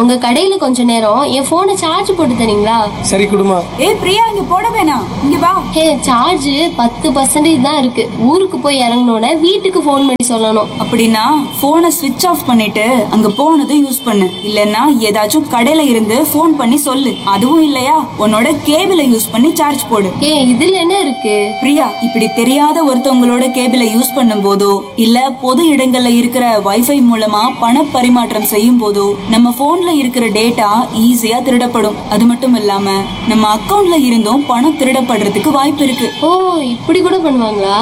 உங்க கடையில கொஞ்ச நேரம் என் போனை சார்ஜ் போட்டு தரீங்களா சரி குடுமா ஏய் பிரியா இங்க போட வேணாம் இங்க வா ஹே சார்ஜ் பத்து பர்சன்டேஜ் தான் இருக்கு ஊருக்கு போய் இறங்கினோட வீட்டுக்கு ஃபோன் பண்ணி சொல்லணும் அப்படின்னா போனை ஸ்விட்ச் ஆஃப் பண்ணிட்டு அங்க போனதும் யூஸ் பண்ணு இல்லனா ஏதாச்சும் கடையில இருந்து ஃபோன் பண்ணி சொல்லு அதுவும் இல்லையா உன்னோட கேபிளை யூஸ் பண்ணி சார்ஜ் போடு ஏ இதுல என்ன இருக்கு பிரியா இப்படி தெரியாத ஒருத்தவங்களோட கேபிளை யூஸ் பண்ணும் போதோ இல்ல பொது இடங்கள்ல இருக்கிற வைஃபை மூலமா பண பரிமாற்றம் செய்யும் போதோ நம்ம போன்ல இருக்கிற டேட்டா ஈஸியா திருடப்படும் அது மட்டும் இல்லாம நம்ம அக்கவுண்ட்ல இருந்தும் பணம் திருடப்படுறதுக்கு வாய்ப்பு இருக்கு ஓ இப்படி கூட பண்ணுவாங்களா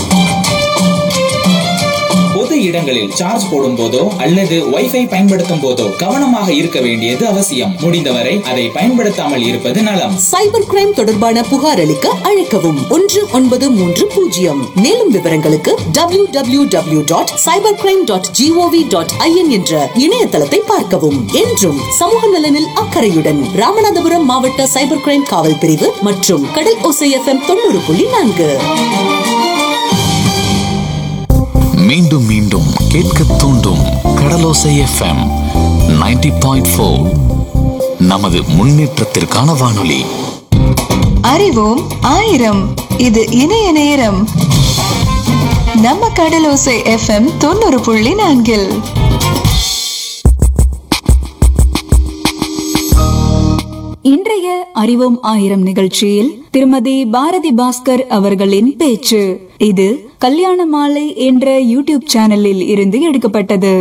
பொது இடங்களில் சார்ஜ் போடும் போதோ அல்லது வைஃபை பயன்படுத்தும் போதோ கவனமாக இருக்க வேண்டியது அவசியம் முடிந்தவரை அதை பயன்படுத்தாமல் இருப்பது நலம் சைபர் கிரைம் தொடர்பான புகார் அளிக்க அழைக்கவும் ஒன்று ஒன்பது மூன்று பூஜ்ஜியம் மேலும் விவரங்களுக்கு W W W dot cyber crime dot G O V dot I N என்ற இணையதளத்தை பார்க்கவும் என்றும் சமூக நலனில் அக்கறையுடன் ராமநாதபுரம் மாவட்ட சைபர் கிரைம் காவல் பிரிவு மற்றும் கடல் ஓசை எஃப்எம் தொண்ணூறு புள்ளி நான்கு மீண்டும் மீண்டும் கேட்க தூண்டும் கடலோசை எஃப்எம் 90.4 பாயிண்ட் நமது முன்னேற்றத்திற்கான வானொலி அறிவோம் ஆயிரம் இது இணைய நேரம் நம்ம கடலோசை எஃப்எம் தொண்ணூறு புள்ளி நான்கில் இன்றைய அறிவோம் ஆயிரம் நிகழ்ச்சியில் திருமதி பாரதி பாஸ்கர் அவர்களின் பேச்சு இது கல்யாண மாலை என்ற யூடியூப் சேனலில் இருந்து எடுக்கப்பட்டது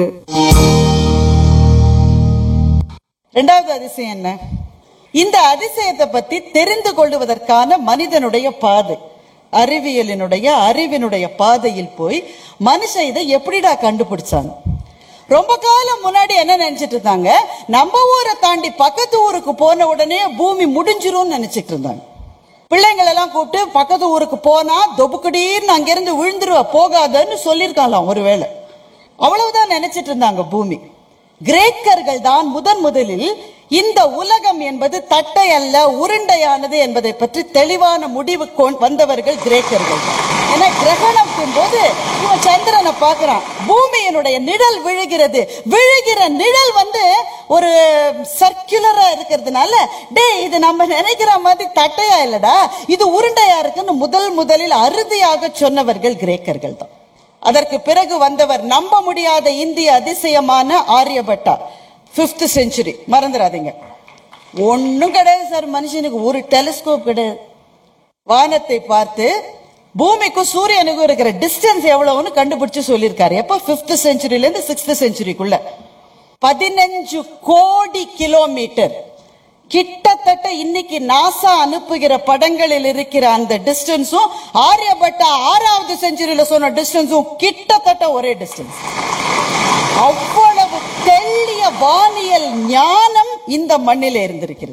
ரெண்டாவது அதிசயம் என்ன இந்த அதிசயத்தை பத்தி தெரிந்து கொள்வதற்கான மனிதனுடைய பாதை அறிவியலினுடைய அறிவினுடைய பாதையில் போய் மனுஷன் இதை எப்படிடா கண்டுபிடிச்சாங்க ரொம்ப காலம் முன்னாடி என்ன நினைச்சிட்டு இருந்தாங்க நம்ம ஊரை தாண்டி பக்கத்து ஊருக்கு போன உடனே பூமி முடிஞ்சிரும்னு நினைச்சிட்டு இருந்தாங்க பிள்ளைங்களை எல்லாம் கூப்பிட்டு பக்கத்து ஊருக்கு போனா தொபுக்கடீர்னு அங்கிருந்து விழுந்துருவ போகாதன்னு சொல்லியிருக்காங்களாம் ஒருவேளை அவ்வளவுதான் நினைச்சிட்டு இருந்தாங்க பூமி கிரேக்கர்கள் தான் முதன் முதலில் இந்த உலகம் என்பது தட்டை அல்ல உருண்டையானது என்பதை பற்றி தெளிவான முடிவு கொண்- வந்தவர்கள் கிரேக்கர்கள் ஏன்னா கிரகணத்தின் போது இவன் சந்திரனை பார்க்கறான் பூமியினுடைய நிழல் விழுகிறது விழுகிற நிழல் வந்து ஒரு சர்க்குலரா இருக்கிறதுனால டேய் இது நம்ம நினைக்கிற மாதிரி தட்டையா இல்லடா இது உருண்டையா இருக்குன்னு முதல் முதலில் அறுதியாக சொன்னவர்கள் கிரேக்கர்கள் தான் அதற்கு பிறகு வந்தவர் நம்ப முடியாத இந்திய அதிசயமான ஆரியபட்டா பிப்த் செஞ்சுரி மறந்துடாதீங்க ஒண்ணும் கிடையாது சார் மனுஷனுக்கு ஒரு டெலிஸ்கோப் கிடையாது வானத்தை பார்த்து பூமிக்கும் சூரியனுக்கும் இருக்கிற டிஸ்டன்ஸ் எவ்வளவுன்னு கண்டுபிடிச்சு சொல்லியிருக்காரு எப்ப பிப்த் செஞ்சுரியில இருந்து சிக்ஸ்த் செஞ்சுரிக்குள்ள பதினஞ்சு கோடி கிலோமீட்டர் கிட்டத்தட்ட இன்னைக்கு நாசா அனுப்புகிற படங்களில் இருக்கிற அந்த டிஸ்டன்ஸும் ஆரியபட்டா ஆறாவது செஞ்சுரியில சொன்ன டிஸ்டன்ஸும் கிட்டத்தட்ட ஒரே டிஸ்டன்ஸ் அவ்வளவு தெள்ளிய வானியல் ஞானம் இந்த மண்ணில் இருந்திருக்கிறது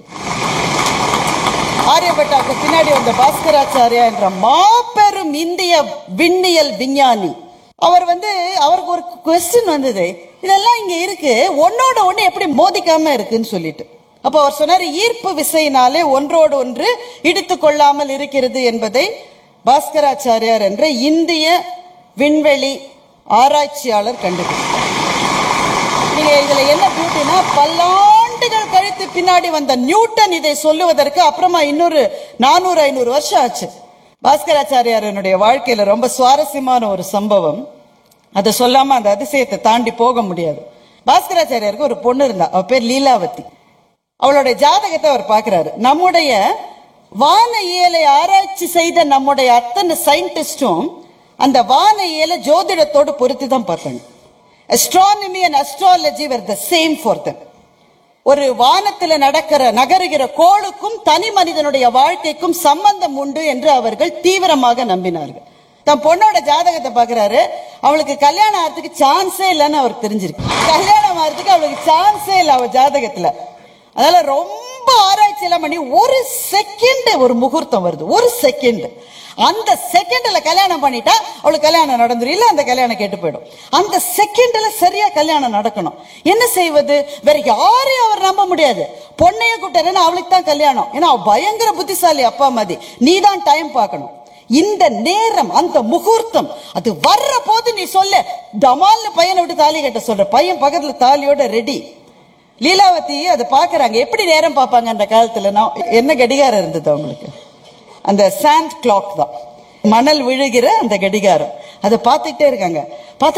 ஆரியபட்டாக்கு பின்னாடி வந்த பாஸ்கராச்சாரியா என்ற மாபெரும் இந்திய விண்ணியல் விஞ்ஞானி அவர் வந்து அவருக்கு ஒரு கொஸ்டின் வந்தது இதெல்லாம் இங்க இருக்கு ஒன்னோட ஒண்ணு எப்படி மோதிக்காம இருக்குன்னு சொல்லிட்டு அப்ப அவர் சொன்னார் ஈர்ப்பு விசையினாலே ஒன்றோடு ஒன்று இடித்து கொள்ளாமல் இருக்கிறது என்பதை பாஸ்கராச்சாரியார் என்ற இந்திய விண்வெளி ஆராய்ச்சியாளர் கண்டுபிடித்தார் நீங்க இதுல என்ன பியூட்டினா பல்லாண்டுகள் கழித்து பின்னாடி வந்த நியூட்டன் இதை சொல்லுவதற்கு அப்புறமா இன்னொரு நானூறு ஐநூறு வருஷம் ஆச்சு பாஸ்கராச்சாரியாரனுடைய வாழ்க்கையில ரொம்ப சுவாரஸ்யமான ஒரு சம்பவம் அதை சொல்லாம அந்த அதிசயத்தை தாண்டி போக முடியாது பாஸ்கராச்சாரியாருக்கு ஒரு பொண்ணு இருந்தா அவ பேர் லீலாவதி அவளுடைய ஜாதகத்தை அவர் பார்க்கிறாரு நம்முடைய வான இயலை ஆராய்ச்சி செய்த நம்முடைய அத்தனை சயின்டிஸ்டும் அந்த வான இயலை ஜோதிடத்தோடு பொருத்தி தான் பார்த்தாங்க astronomy and astrology were the same for them ஒரு வானத்துல நடக்கிற நகருகிற கோளுக்கும் தனி மனிதனுடைய வாழ்க்கைக்கும் சம்பந்தம் உண்டு என்று அவர்கள் தீவிரமாக நம்பினார்கள் தன் பொண்ணோட ஜாதகத்தை பாக்குறாரு அவளுக்கு கல்யாணம் ஆகிறதுக்கு சான்ஸே இல்லைன்னு அவருக்கு தெரிஞ்சிருக்கு கல்யாணம் ஆகிறதுக்கு அவளுக்கு சான்ஸே இல்லை அவ ஜாதகத்துல அதனால ரொம்ப ஆராய்ச்சி எல்லாம் பண்ணி ஒரு செகண்ட் ஒரு முகூர்த்தம் வருது ஒரு செகண்ட் அந்த செகண்ட்ல கல்யாணம் பண்ணிட்டா அவளுக்கு கல்யாணம் நடந்துரும் இல்ல அந்த கல்யாணம் கேட்டு போயிடும் அந்த செகண்ட்ல சரியா கல்யாணம் நடக்கணும் என்ன செய்வது வேற யாரையும் அவர் நம்ப முடியாது பொண்ணைய கூட்டாரு அவளுக்கு தான் கல்யாணம் ஏன்னா அவ பயங்கர புத்திசாலி அப்பா மாதிரி நீ தான் டைம் பார்க்கணும் இந்த நேரம் அந்த முகூர்த்தம் அது வர்ற போது நீ சொல்ல டமால்னு பையனை விட்டு தாலி கட்ட சொல்ற பையன் பக்கத்துல தாலியோட ரெடி லீலாவதி அதை பாக்குறாங்க எப்படி நேரம் பார்ப்பாங்க அந்த காலத்துல நான் என்ன கடிகாரம் இருந்தது அவங்களுக்கு அந்த சாண்ட் கிளாக் தான் மணல் விழுகிற அந்த கடிகாரம் அதை பார்த்துக்கிட்டே இருக்காங்க பார்த்து